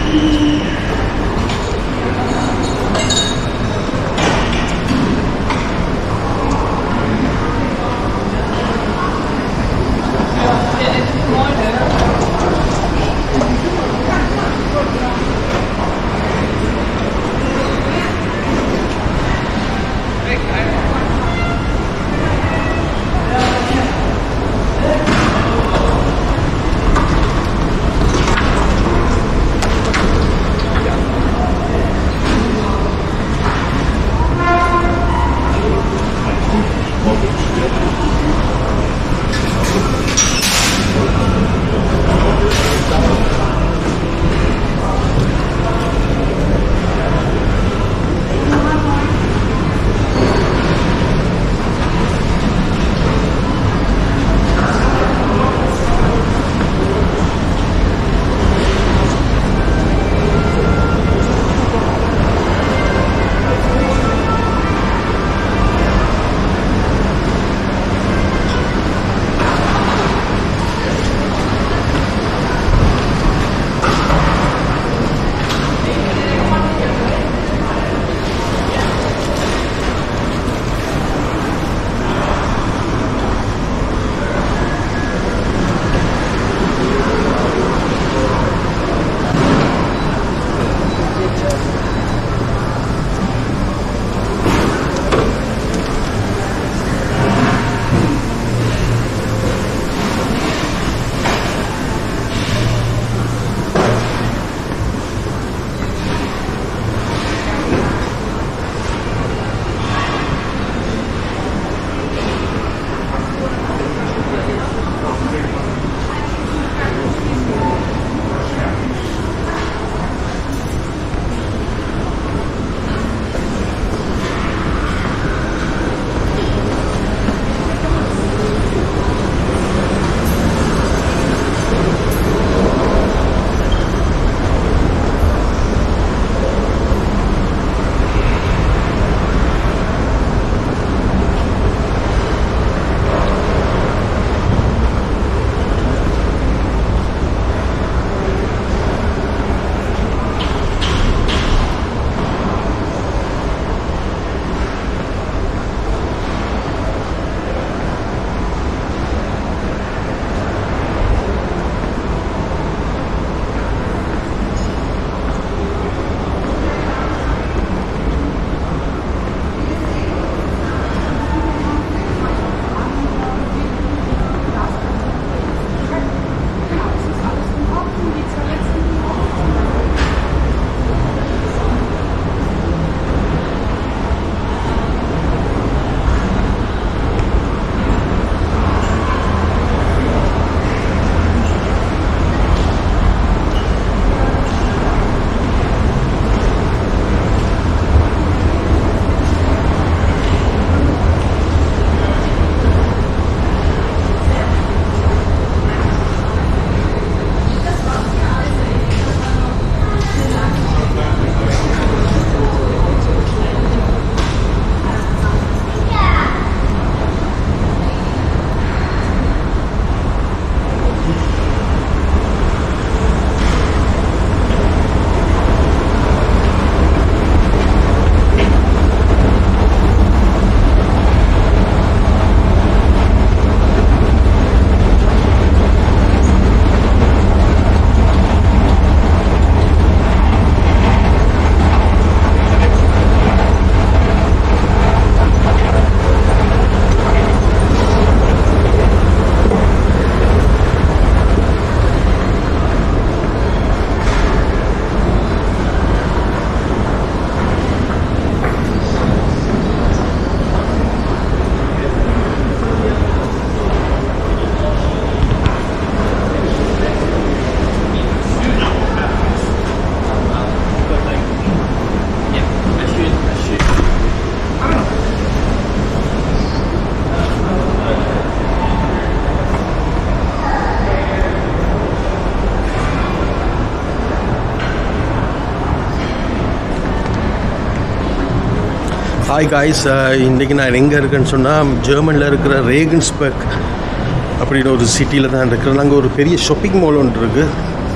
Hi guys இன்றைக்கி நான் எங்கே இருக்கேன்னு சொன்னால் ஜெர்மனியில் இருக்கிற ரேகன்ஸ்பர்க் அப்படின்னு ஒரு சிட்டியில் தான் இருக்கிறேன் அங்கே ஒரு பெரிய ஷாப்பிங் மால் ஒன்று இருக்குது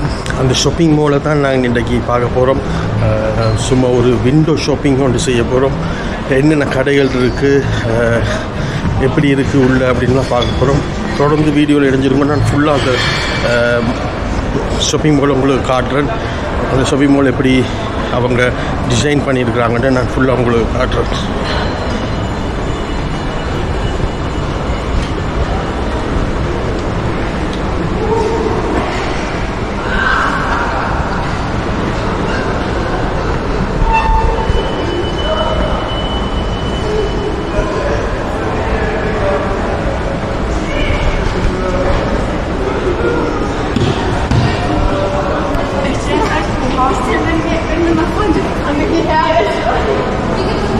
அந்த ஷாப்பிங் மாலை தான் நாங்கள் இன்றைக்கி பார்க்க போகிறோம் சும்மா ஒரு விண்டோ ஷாப்பிங் ஒன்று செய்ய போகிறோம் என்னென்ன கடைகள் இருக்குது எப்படி இருக்குது உள்ள அப்படின்லாம் பார்க்க போகிறோம் தொடர்ந்து வீடியோவில் இணைஞ்சிருக்கோம் நான் ஃபுல்லாக அந்த ஷாப்பிங் மால் உங்களுக்கு காட்டுறேன் அந்த ஷாப்பிங் மால் எப்படி அவங்க டிசைன் பண்ணியிருக்கிறாங்கன்னு நான் ஃபுல்லாக உங்களுக்கு காட்டுறேன் Wenn wir, wenn wir nach Freunde kommen, ja.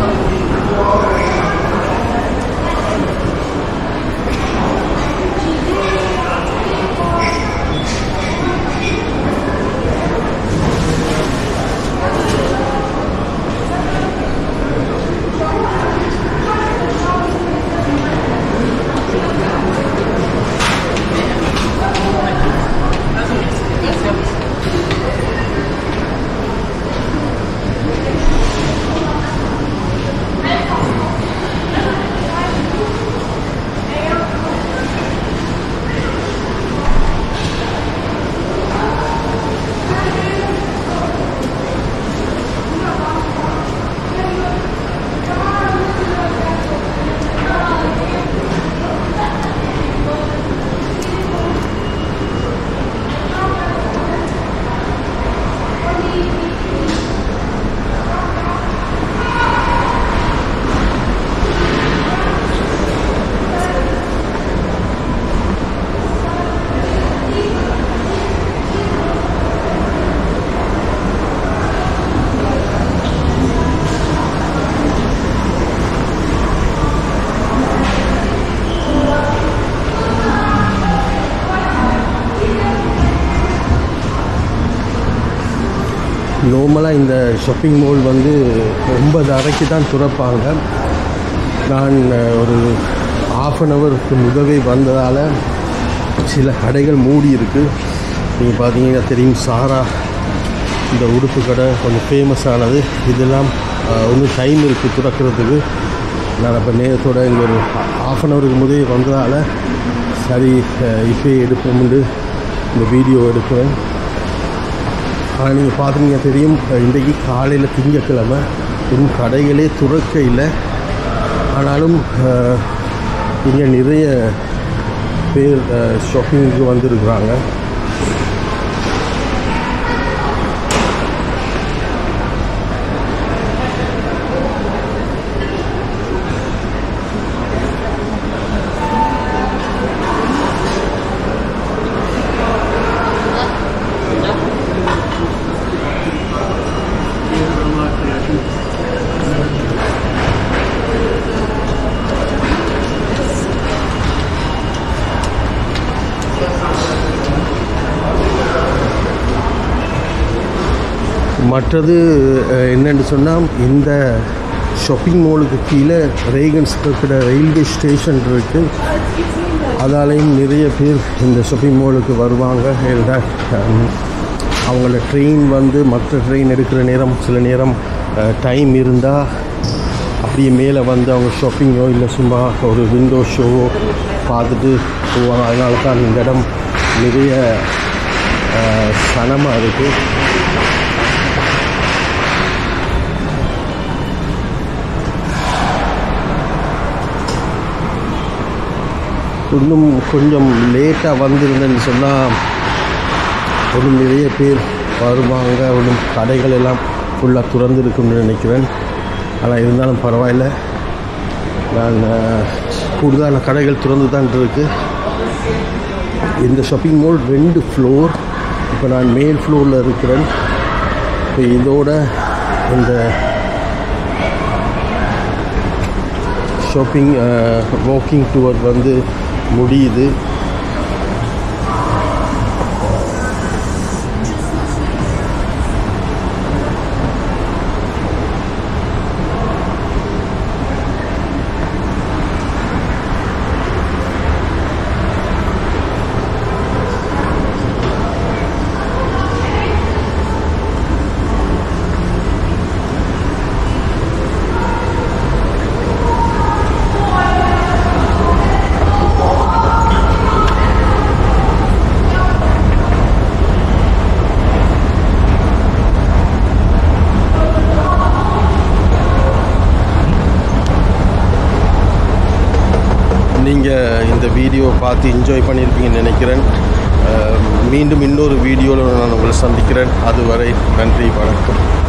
நார்மலாக இந்த ஷாப்பிங் மால் வந்து ஒன்பது அறைக்கு தான் திறப்பாங்க நான் அஹ், ஒரு ஆஃப் அன் ஹவருக்கு முதவே வந்ததால் சில கடைகள் மூடி இருக்குது நீங்கள் பார்த்தீங்கன்னா தெரியும் சாரா இந்த உடுப்பு கடை கொஞ்சம் ஃபேமஸானது இதெல்லாம் இன்னும் டைம் இருக்குது திறக்கிறதுக்கு நான் அப்போ நேரத்தோட இங்கே ஒரு ஆஃப் அன் ஹவருக்கு முதவே வந்ததால் சரி அஹ், இப்பயே எடுப்போம்னு இந்த வீடியோ எடுக்கிறேன் ஆனால் நீங்கள் பார்த்தீங்க தெரியும் இன்றைக்கு காலையில் திங்கக்கிழமை இன்னும் கடைகளே துறக்க இல்லை ஆனாலும் அஹ், இங்கே நிறைய பேர் ஷாப்பிங்க்கு வந்திருக்கிறாங்க மற்றது அஹ், என்னன்னு சொன்னால் இந்த ஷாப்பிங் மாலுக்கு கீழே ரேகன்ஸ் இருக்கிற ரயில்வே ஸ்டேஷன் இருக்குது அதாலையும் நிறைய பேர் இந்த ஷாப்பிங் மாலுக்கு வருவாங்க ஏன்னா ஹம், அவங்கள ட்ரெயின் வந்து மற்ற ட்ரெயின் எடுக்கிற நேரம் சில நேரம் டைம் இருந்தால் அப்படியே மேலே வந்து அவங்க ஷாப்பிங்கோ இல்லை சும்மா ஒரு விண்டோ ஷோவோ பார்த்துட்டு போவாங்க அதனால தான் இந்த இடம் நிறைய சனமாக இருக்குது இன்னும் கொஞ்சம் லேட்டாக வந்திருந்தேன்னு சொன்னால் இன்னும் நிறைய பேர் வருவாங்க இன்னும் கடைகள் எல்லாம் ஃபுல்லாக திறந்துருக்குன்னு நினைக்கிறேன் ஆனால் இருந்தாலும் பரவாயில்ல நான் அஹ், கூடுதலான கடைகள் திறந்து தான் இருக்கு இந்த ஷாப்பிங் மால் ரெண்டு ஃப்ளோர் இப்போ நான் மேல் ஃப்ளோரில் இருக்கிறேன் இப்போ இதோட இந்த ஷாப்பிங் வாக்கிங் டூர் வந்து முடியுது இந்த வீடியோவை பார்த்து என்ஜாய் பண்ணியிருப்பீங்கன்னு நினைக்கிறேன் அஹ், மீண்டும் இன்னொரு வீடியோவில் நான் உங்களை சந்திக்கிறேன் அதுவரை நன்றி வணக்கம்